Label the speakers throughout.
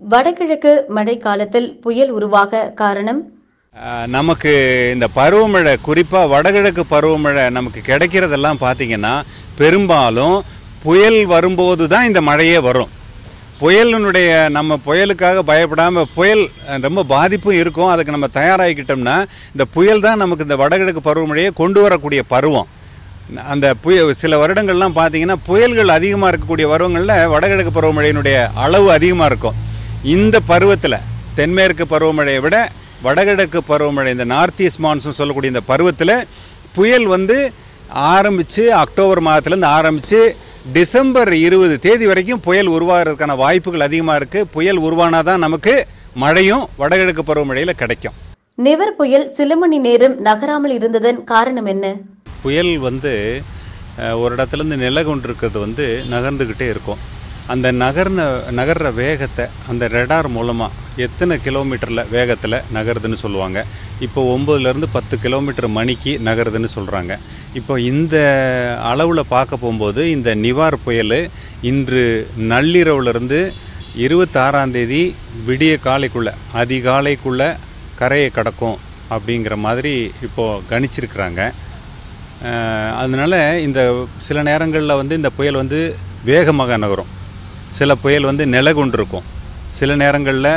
Speaker 1: வடகிழக்கு மழை காலத்தில் புயல் உருவாக காரணம்
Speaker 2: ஆஹ் நமக்கு இந்த பருவமழை குறிப்பாக வடகிழக்கு பருவமழை நமக்கு கிடைக்கிறதெல்லாம் பார்த்தீங்கன்னா பெரும்பாலும் புயல் வரும்போது தான் இந்த மழையே வரும் புயலினுடைய நம்ம புயலுக்காக பயப்படாமல் புயல் அஹ், ரொம்ப பாதிப்பும் இருக்கும் அதுக்கு நம்ம தயாராகிக்கிட்டோம்னா இந்த புயல் தான் நமக்கு இந்த வடகிழக்கு பருவமழையை கொண்டு வரக்கூடிய பருவம் அந்த புய சில வருடங்கள்லாம் பார்த்தீங்கன்னா புயல்கள் அதிகமாக இருக்கக்கூடிய பருவங்களில் வடகிழக்கு பருவமழையினுடைய அளவு அதிகமாக இருக்கும் இந்த பருவத்தில் தென்மேற்கு பருவமழையை விட வடகிழக்கு பருவமழை இந்த நார்த் ஈஸ்ட் மான்சூன் சொல்லக்கூடிய இந்த பருவத்தில் புயல் வந்து ஆரம்பித்து அக்டோபர் மாதத்துலேருந்து ஆரம்பித்து டிசம்பர் இருபது தேதி வரைக்கும் புயல் உருவாகிறதுக்கான வாய்ப்புகள் அதிகமாக இருக்குது புயல் உருவானால் தான் நமக்கு மழையும் வடகிழக்கு பருவமழையில் கிடைக்கும்
Speaker 1: நிவர் புயல் சில மணி நேரம் நகராமல் இருந்ததன் காரணம் என்ன
Speaker 2: புயல் வந்து அஹ், ஒரு இடத்துலேருந்து நிலை கொண்டிருக்கிறது வந்து நகர்ந்துக்கிட்டே இருக்கும் அந்த நகர்ன நகர்ற வேகத்தை அந்த ரெடார் மூலமாக எத்தனை கிலோமீட்டரில் வேகத்தில் நகருதுன்னு சொல்லுவாங்க இப்போ ஒம்பதுலேருந்து பத்து கிலோமீட்டர் மணிக்கு நகருதுன்னு சொல்கிறாங்க இப்போ இந்த அளவில் பார்க்க போகும்போது இந்த நிவார் புயல் இன்று நள்ளிரவுலேருந்து இருபத்தாறாம் தேதி விடிய காலைக்குள்ளே அதிகாலைக்குள்ளே கரையை கடக்கும் அப்படிங்கிற மாதிரி இப்போது கணிச்சிருக்கிறாங்க அஹ் அதனால இந்த சில நேரங்களில் வந்து இந்த புயல் வந்து வேகமாக நகரும் சில புயல் வந்து நிலை கொண்டிருக்கும் சில நேரங்களில்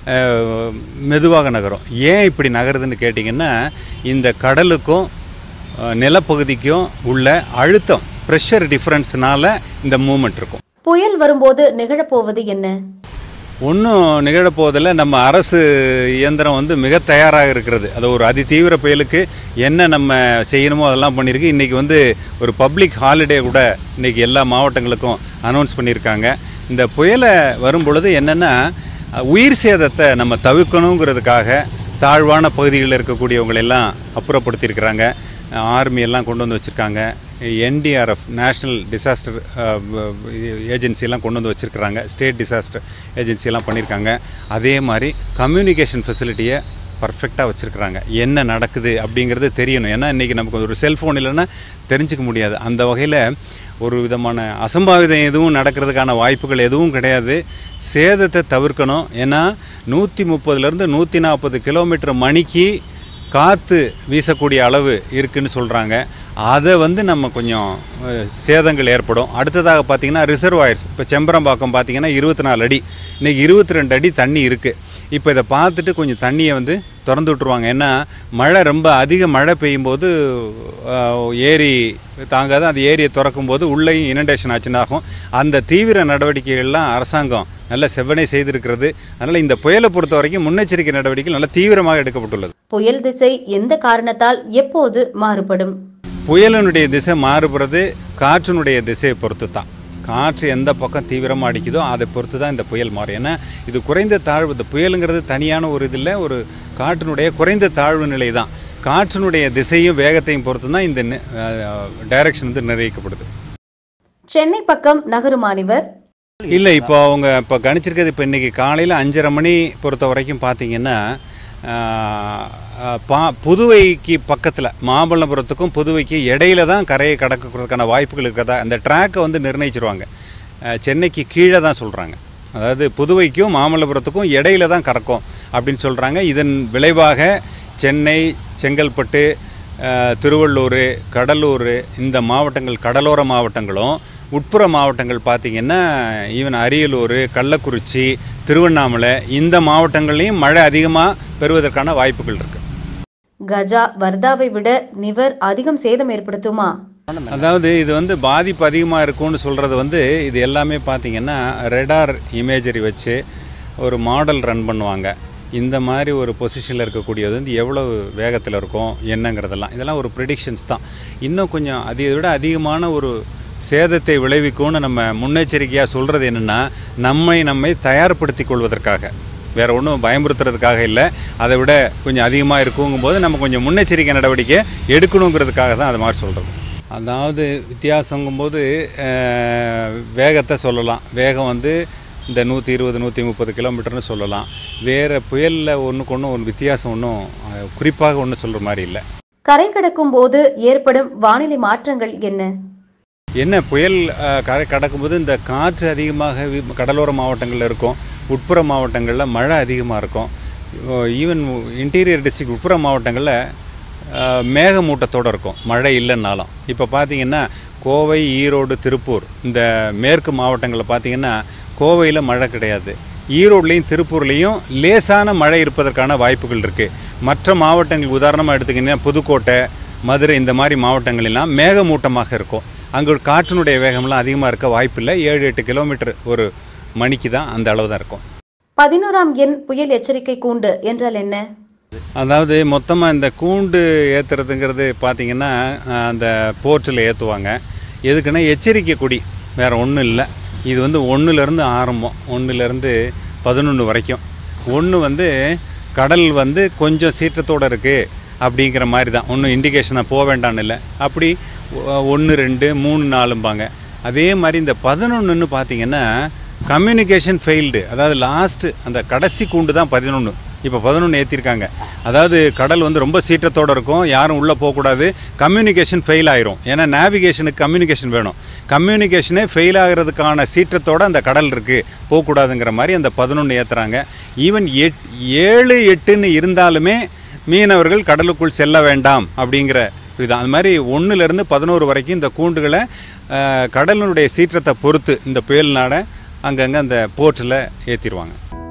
Speaker 2: மெதுவாக நகரும் ஏன் இப்படி நகருதுன்னு கேட்டிங்கன்னா இந்த கடலுக்கும் அஹ், நிலப்பகுதிக்கும் உள்ள அழுத்தம் ப்ரெஷர் டிஃப்ரென்ஸ்னால இந்த மூமெண்ட் இருக்கும்
Speaker 1: புயல் வரும்போது நிகழப்போவது என்ன
Speaker 2: ஒன்றும் நிகழப்போவதில்லை நம்ம அரசு இயந்திரம் வந்து மிக தயாராக இருக்கிறது அது ஒரு அதிதீவிர புயலுக்கு என்ன நம்ம செய்யணுமோ அதெல்லாம் பண்ணியிருக்கு இன்றைக்கி வந்து ஒரு பப்ளிக் ஹாலிடே கூட இன்றைக்கி எல்லா மாவட்டங்களுக்கும் அனௌன்ஸ் பண்ணியிருக்காங்க இந்த புயலை வரும் பொழுது என்னென்னா உயிர் சேதத்தை நம்ம தவிர்க்கணுங்கிறதுக்காக தாழ்வான பகுதிகளில் இருக்கக்கூடியவங்களெல்லாம் அப்புறப்படுத்தியிருக்கிறாங்க ஆர்மி எல்லாம் கொண்டு வந்து வச்சுருக்காங்க என்டிஆர்எஃப் நேஷ்னல் டிசாஸ்டர் ஏஜென்சி எல்லாம் கொண்டு வந்து வச்சுருக்கிறாங்க ஸ்டேட் டிசாஸ்டர் ஏஜென்சி எல்லாம் பண்ணியிருக்காங்க அதே மாதிரி கம்யூனிகேஷன் ஃபெசிலிட்டியை பர்ஃபெக்டாக வச்சுருக்கிறாங்க என்ன நடக்குது அப்படிங்கிறது தெரியணும் ஏன்னா இன்றைக்கி நமக்கு ஒரு செல்ஃபோன் இல்லைன்னா தெரிஞ்சுக்க முடியாது அந்த வகையில் ஒரு விதமான அசம்பாவிதம் எதுவும் நடக்கிறதுக்கான வாய்ப்புகள் எதுவும் கிடையாது சேதத்தை தவிர்க்கணும் ஏன்னா நூற்றி முப்பதுலேருந்து நூற்றி நாற்பது கிலோமீட்டர் மணிக்கு காற்று வீசக்கூடிய அளவு இருக்குன்னு சொல்கிறாங்க அதை வந்து நம்ம கொஞ்சம் அஹ், சேதங்கள் ஏற்படும் அடுத்ததாக பார்த்தீங்கன்னா ரிசர்வாயர்ஸ் இப்போ செம்பரம்பாக்கம் பார்த்தீங்கன்னா இருபத்தி நாலு அடி இன்றைக்கி இருபத்தி ரெண்டு அடி தண்ணி இருக்குது இப்போ இதை பார்த்துட்டு கொஞ்சம் தண்ணியை வந்து திறந்து விட்ருவாங்க ஏன்னா மழை ரொம்ப அதிக மழை பெய்யும்போது அஹ், ஏரி தாங்காது அந்த ஏரியை திறக்கும் போது உள்ளேயும் இனண்டேஷன் ஆச்சுன்னு ஆகும் அந்த தீவிர நடவடிக்கைகள்லாம் அரசாங்கம் நல்ல செவ்வனே செய்திருக்கிறது அதனால் இந்த புயலை பொறுத்த வரைக்கும் முன்னெச்சரிக்கை நடவடிக்கைகள் நல்ல தீவிரமாக எடுக்கப்பட்டுள்ளது
Speaker 1: புயல் திசை எந்த காரணத்தால் எப்போது மாறுபடும்
Speaker 2: புயலினுடைய திசை மாறுபடுறது காற்றினுடைய திசையை பொறுத்து தான் காற்று எந்த பக்கம் தீவிரமாக அடிக்குதோ அதை பொறுத்து தான் இந்த புயல் மாறும் ஏன்னா இது குறைந்த தாழ்வு இந்த புயலுங்கிறது தனியான ஒரு இதில் ஒரு காற்றினுடைய குறைந்த தாழ்வு நிலை தான் காற்றினுடைய திசையும் வேகத்தையும் பொறுத்து தான் இந்த டைரக்ஷன் வந்து நிர்ணயிக்கப்படுது
Speaker 1: சென்னை பக்கம் நகருமானிவர்
Speaker 2: இல்லை இப்போ அவங்க இப்போ கணிச்சிருக்கிறது இப்போ இன்றைக்கி காலையில் அஞ்சரை மணி பொறுத்த வரைக்கும் பார்த்தீங்கன்னா ஆஹ், ஆஹ், பா புதுவைக்கு பக்கத்தில் மாமல்லபுரத்துக்கும் புதுவைக்கு இடையில தான் கரையை கடக்கிறதுக்கான வாய்ப்புகள் இருக்கிறதா அந்த ட்ராக்கை வந்து நிர்ணயிச்சிருவாங்க ஆஹ், சென்னைக்கு கீழே தான் சொல்கிறாங்க அதாவது புதுவைக்கும் மாமல்லபுரத்துக்கும் இடையில தான் கறக்கும் அப்படின்னு சொல்கிறாங்க இதன் விளைவாக சென்னை செங்கல்பட்டு ஆஹ், திருவள்ளூர் கடலூர் இந்த மாவட்டங்கள் கடலோர மாவட்டங்களும் உட்புற மாவட்டங்கள் பார்த்திங்கன்னா ஈவன் அரியலூர் கள்ளக்குறிச்சி திருவண்ணாமலை இந்த மாவட்டங்கள்லையும் மழை அதிகமாக பெறுவதற்கான வாய்ப்புகள் இருக்குது
Speaker 1: கஜா வர்தாவை விட நிவர் அதிகம் சேதம் ஏற்படுத்துமா
Speaker 2: அதாவது இது வந்து பாதிப்பு அதிகமாக இருக்கும்னு சொல்கிறது வந்து இது எல்லாமே பார்த்திங்கன்னா ரெடார் இமேஜரி வச்சு ஒரு மாடல் ரன் பண்ணுவாங்க இந்த மாதிரி ஒரு பொசிஷனில் இருக்கக்கூடியது வந்து எவ்வளவு வேகத்தில் இருக்கும் என்னங்கிறதெல்லாம் இதெல்லாம் ஒரு ப்ரிடிக்ஷன்ஸ் தான் இன்னும் கொஞ்சம் அதை விட அதிகமான ஒரு சேதத்தை விளைவிக்கும்னு நம்ம முன்னெச்சரிக்கையாக சொல்கிறது என்னென்னா நம்மை நம்மை தயார்படுத்திக் கொள்வதற்காக வேற ஒன்றும் பயமுறுத்துறதுக்காக இல்லை அதை விட கொஞ்சம் அதிகமாக இருக்குங்கும்போது நம்ம கொஞ்சம் முன்னெச்சரிக்கை நடவடிக்கை எடுக்கணுங்கிறதுக்காக தான் அது மாதிரி சொல்கிறது அதாவது வித்தியாசங்கும்போது அஹ், வேகத்தை சொல்லலாம் வேகம் வந்து இந்த நூற்றி இருபது நூற்றி முப்பது கிலோமீட்டர்னு சொல்லலாம் வேறு புயலில் ஒன்றுக்கு ஒன்றும் ஒரு வித்தியாசம் ஒன்றும் அஹ், குறிப்பாக ஒன்றும் சொல்கிற மாதிரி இல்லை
Speaker 1: கரை கடக்கும் போது ஏற்படும் வானிலை மாற்றங்கள் என்ன
Speaker 2: என்ன புயல் அஹ், கரை கடக்கும்போது இந்த காற்று அதிகமாக வி- கடலோர மாவட்டங்களில் இருக்கும் உட்புற மாவட்டங்களில் மழை அதிகமாக இருக்கும் ஈவன் இன்டீரியர் டிஸ்ட்ரிக்ட் உட்புற மாவட்டங்களில் அஹ், மேகமூட்டத்தோடு இருக்கும் மழை இல்லைன்னாலும் இப்போ பார்த்தீங்கன்னா கோவை ஈரோடு திருப்பூர் இந்த மேற்கு மாவட்டங்களில் பார்த்தீங்கன்னா கோவையில் மழை கிடையாது ஈரோட்லேயும் திருப்பூர்லேயும் லேசான மழை இருப்பதற்கான வாய்ப்புகள் இருக்குது மற்ற மாவட்டங்கள் உதாரணமாக எடுத்துக்கிட்டிங்கன்னா புதுக்கோட்டை மதுரை இந்த மாதிரி மாவட்டங்கள் எல்லாம் மேகமூட்டமாக இருக்கும் அங்கே காற்றினுடைய வேகம்லாம் அதிகமாக இருக்க வாய்ப்பில்லை ஏழு எட்டு கிலோமீட்டர் ஒரு மணிக்கு தான் அந்த அளவு தான் இருக்கும்
Speaker 1: பதினோராம் எண் புயல் எச்சரிக்கை கூண்டு என்றால் என்ன
Speaker 2: அதாவது மொத்தமாக இந்த கூண்டு ஏற்றுறதுங்கிறது பார்த்தீங்கன்னா அஹ், அந்த போர்ட்டில் ஏற்றுவாங்க எதுக்குன்னா எச்சரிக்கை கொடி வேறு ஒன்றும் இல்லை இது வந்து ஒன்றுலேருந்து ஆரம்பம் ஒன்றுலேருந்து பதினொன்று வரைக்கும் ஒன்று வந்து கடல் வந்து கொஞ்சம் சீற்றத்தோடு இருக்குது அப்படிங்கிற மாதிரி தான் ஒன்றும் இண்டிகேஷனாக போக வேண்டாம்னு இல்லை அப்படி ஒன்று ரெண்டு மூணு நாலும்பாங்க அதே மாதிரி இந்த பதினொன்றுன்னு பார்த்தீங்கன்னா கம்யூனிகேஷன் ஃபெயில்டு அதாவது லாஸ்ட்டு அந்த கடைசி கூண்டு தான் பதினொன்று இப்போ பதினொன்று ஏற்றிருக்காங்க அதாவது கடல் வந்து ரொம்ப சீற்றத்தோடு இருக்கும் யாரும் உள்ளே போகக்கூடாது கம்யூனிகேஷன் ஃபெயில் ஆயிரும் ஏன்னா நேவிகேஷனுக்கு கம்யூனிகேஷன் வேணும் கம்யூனிகேஷனே ஃபெயில் ஆகிறதுக்கான சீற்றத்தோடு அந்த கடல் இருக்குது போகக்கூடாதுங்கிற மாதிரி அந்த பதினொன்று ஏற்றுறாங்க ஈவன் எட் ஏழு எட்டுன்னு இருந்தாலுமே மீனவர்கள் கடலுக்குள் செல்ல வேண்டாம் அப்படிங்கிற இதுதான் அது மாதிரி ஒன்றுலேருந்து பதினோரு வரைக்கும் இந்த கூண்டுகளை அஹ், கடலினுடைய சீற்றத்தை பொறுத்து இந்த புயல் நாட அங்கங்கே அந்த போர்ட்டில் ஏற்றிடுவாங்க